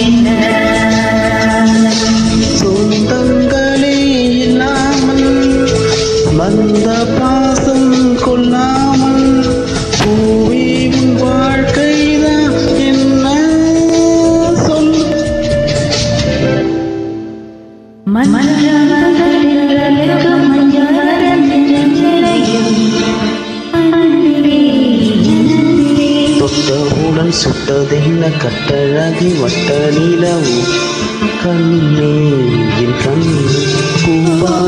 என்ன சொந்தங்களே இல்லாமல் வந்த பாசம் கொள்ளாமல் பூவே உன் வாழ்க்கைதான் என்ன சொல் மஞ்சளுக்கு மஞ்சள் நெஞ்சிலையும் அன்பே அன்பே தொட்டவுடன் சுட்டதென்ன கட்டழகி வட்ட நிலவும் கண்ணே என் கண்ணே பூவா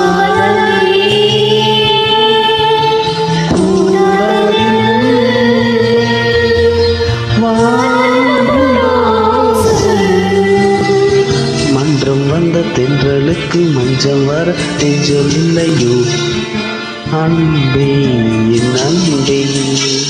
மன்றம் வந்த தென்றலுக்கு மஞ்சம் வர நெஞ்சம் இல்லையோ அன்பே என் அன்பே